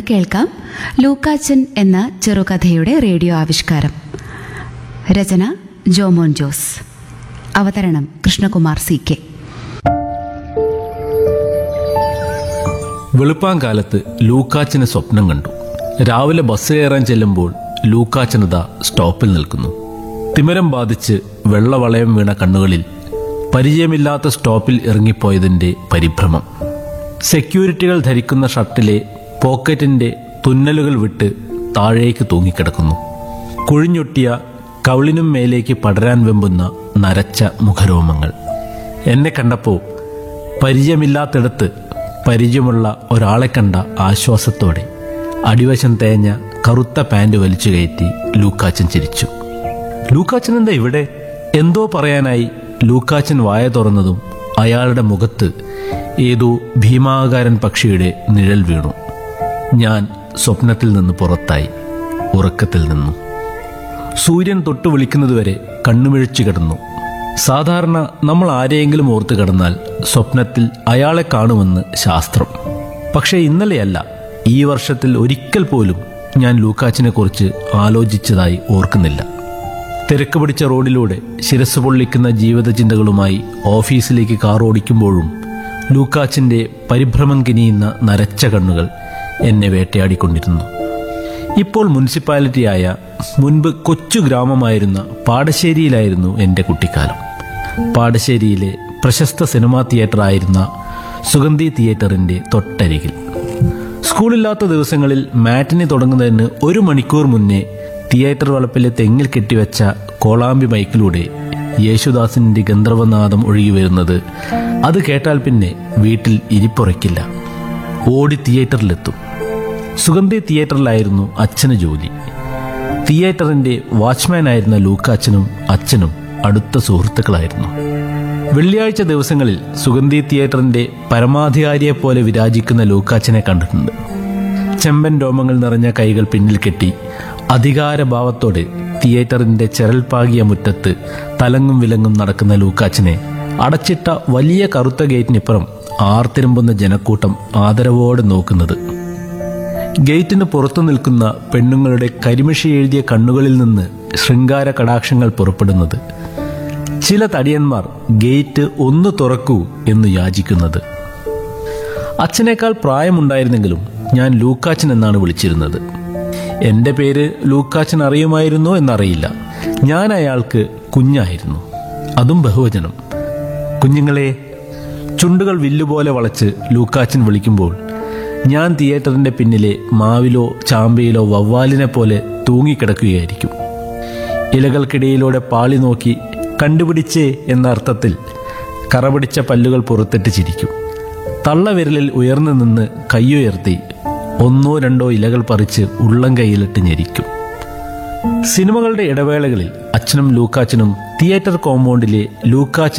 കേൾക്കാം ലൂക്കാച്ചൻ എന്ന ചെറുകഥയുടെ റേഡിയോ ആവിഷ്കാരം രചന ജോമോൻ ജോസ് അവതരണം കൃഷ്ണകുമാർ സി കെ വെളുപ്പാങ്കാലത്ത് ലൂക്കാച്ചന് സ്വപ്നം കണ്ടു രാവിലെ ബസ് കയറാൻ ചെല്ലുമ്പോൾ ലൂക്കാച്ചനത സ്റ്റോപ്പിൽ നിൽക്കുന്നു തിമിരം ബാധിച്ച് വെള്ളവളയം വീണ കണ്ണുകളിൽ പരിചയമില്ലാത്ത സ്റ്റോപ്പിൽ ഇറങ്ങിപ്പോയതിന്റെ പരിഭ്രമം സെക്യൂരിറ്റികൾ ധരിക്കുന്ന ഷർട്ടിലെ പോക്കറ്റിന്റെ തുന്നലുകൾ വിട്ട് താഴേക്ക് തൂങ്ങിക്കിടക്കുന്നു കുഴിഞ്ഞൊട്ടിയ കവിളിനും മേലേക്ക് പടരാൻ വെമ്പുന്ന നരച്ച മുഖരോമങ്ങൾ എന്നെ കണ്ടപ്പോൾ പരിചയമില്ലാത്തിടത്ത് പരിചയമുള്ള ഒരാളെ കണ്ട ആശ്വാസത്തോടെ അടിവശം തേഞ്ഞ കറുത്ത പാൻറ് വലിച്ചു കയറ്റി ലൂക്കാച്ചൻ ചിരിച്ചു ലൂക്കാച്ചൻ എന്താ ഇവിടെ എന്തോ പറയാനായി ലൂക്കാച്ചൻ വായ തുറന്നതും അയാളുടെ മുഖത്ത് ഏതോ ഭീമാകാരൻ പക്ഷിയുടെ നിഴൽ വീണു ഞാൻ സ്വപ്നത്തിൽ നിന്ന് പുറത്തായി ഉറക്കത്തിൽ നിന്നു സൂര്യൻ തൊട്ടു വിളിക്കുന്നതുവരെ കണ്ണുമിഴിച്ചു കിടന്നു സാധാരണ നമ്മൾ ആരെയെങ്കിലും ഓർത്ത് കിടന്നാൽ സ്വപ്നത്തിൽ അയാളെ കാണുമെന്ന് ശാസ്ത്രം പക്ഷേ ഇന്നലെയല്ല ഈ വർഷത്തിൽ ഒരിക്കൽ പോലും ഞാൻ ലൂക്കാച്ചിനെ കുറിച്ച് ആലോചിച്ചതായി ഓർക്കുന്നില്ല തിരക്ക് പിടിച്ച റോഡിലൂടെ ശിരസ് പൊള്ളിക്കുന്ന ജീവിത ചിന്തകളുമായി ഓഫീസിലേക്ക് കാർ ഓടിക്കുമ്പോഴും ലൂക്കാച്ചിന്റെ പരിഭ്രമം കിനിയുന്ന നരച്ച കണ്ണുകൾ എന്നെ വേട്ടയാടിക്കൊണ്ടിരുന്നു ഇപ്പോൾ മുനിസിപ്പാലിറ്റിയായ മുൻപ് കൊച്ചു ഗ്രാമമായിരുന്ന പാടശ്ശേരിയിലായിരുന്നു എൻ്റെ കുട്ടിക്കാലം പാടശ്ശേരിയിലെ പ്രശസ്ത സിനിമാ തിയേറ്ററായിരുന്ന സുഗന്ധി തിയേറ്ററിന്റെ തൊട്ടരികിൽ സ്കൂളില്ലാത്ത ദിവസങ്ങളിൽ മാറ്റിനി തുടങ്ങുന്നതിന് ഒരു മണിക്കൂർ മുന്നേ തിയേറ്റർ വളപ്പിലെ തെങ്ങിൽ കെട്ടിവെച്ച കോളാമ്പി മൈക്കിലൂടെ യേശുദാസിന്റെ ഗന്ധർവനാദം ഒഴുകി വരുന്നത് അത് കേട്ടാൽ പിന്നെ വീട്ടിൽ ഇരിപ്പുറയ്ക്കില്ല ഓടി തിയേറ്ററിലെത്തും സുഗന്ധി തിയേറ്ററിലായിരുന്നു അച്ഛന് ജോലി തിയേറ്ററിന്റെ വാച്ച്മാനായിരുന്ന ലൂക്കാച്ചനും അച്ഛനും അടുത്ത സുഹൃത്തുക്കളായിരുന്നു വെള്ളിയാഴ്ച ദിവസങ്ങളിൽ സുഗന്ധി തിയേറ്ററിന്റെ പരമാധികാരിയെ പോലെ വിരാജിക്കുന്ന ലൂക്കാച്ചനെ കണ്ടിട്ടുണ്ട് ചെമ്പൻ രോമങ്ങൾ നിറഞ്ഞ കൈകൾ പിന്നിൽ കെട്ടി അധികാരഭാവത്തോടെ തിയേറ്ററിന്റെ ചെരൽപ്പാകിയ മുറ്റത്ത് തലങ്ങും വിലങ്ങും നടക്കുന്ന ലൂക്കാച്ചനെ അടച്ചിട്ട വലിയ കറുത്ത ഗേറ്റിനിപ്പുറം ആർത്തിരമ്പുന്ന ജനക്കൂട്ടം ആദരവോടെ നോക്കുന്നത് ഗേറ്റിന് പുറത്തു നിൽക്കുന്ന പെണ്ണുങ്ങളുടെ കരിമിഷി എഴുതിയ കണ്ണുകളിൽ നിന്ന് ശൃംഗാര കടാക്ഷങ്ങൾ പുറപ്പെടുന്നത് ചില തടിയന്മാർ ഗേറ്റ് ഒന്ന് തുറക്കൂ എന്ന് യാചിക്കുന്നത് അച്ഛനേക്കാൾ പ്രായമുണ്ടായിരുന്നെങ്കിലും ഞാൻ ലൂക്കാച്ചൻ എന്നാണ് വിളിച്ചിരുന്നത് എന്റെ പേര് ലൂക്കാച്ചൻ അറിയുമായിരുന്നോ എന്നറിയില്ല ഞാൻ അയാൾക്ക് കുഞ്ഞായിരുന്നു അതും ബഹുവചനം കുഞ്ഞുങ്ങളെ ചുണ്ടുകൾ വില്ലുപോലെ വളച്ച് ലൂക്കാച്ചൻ വിളിക്കുമ്പോൾ ഞാൻ തിയേറ്ററിന്റെ പിന്നിലെ മാവിലോ ചാമ്പയിലോ വവ്വാലിനെ പോലെ തൂങ്ങിക്കിടക്കുകയായിരിക്കും ഇലകൾക്കിടയിലൂടെ പാളി നോക്കി കണ്ടുപിടിച്ചേ എന്ന അർത്ഥത്തിൽ കറപിടിച്ച പല്ലുകൾ പുറത്തിട്ട് ചിരിക്കും തള്ളവിരലിൽ ഉയർന്നു നിന്ന് കൈയുയർത്തി ഒന്നോ രണ്ടോ ഇലകൾ പറിച്ച് ഉള്ളം കൈയിലിട്ട് ഞെരിക്കും സിനിമകളുടെ ഇടവേളകളിൽ അച്ഛനും ലൂക്കാച്ചനും തിയേറ്റർ കോമ്പൗണ്ടിലെ ലൂക്കാച്ചൻ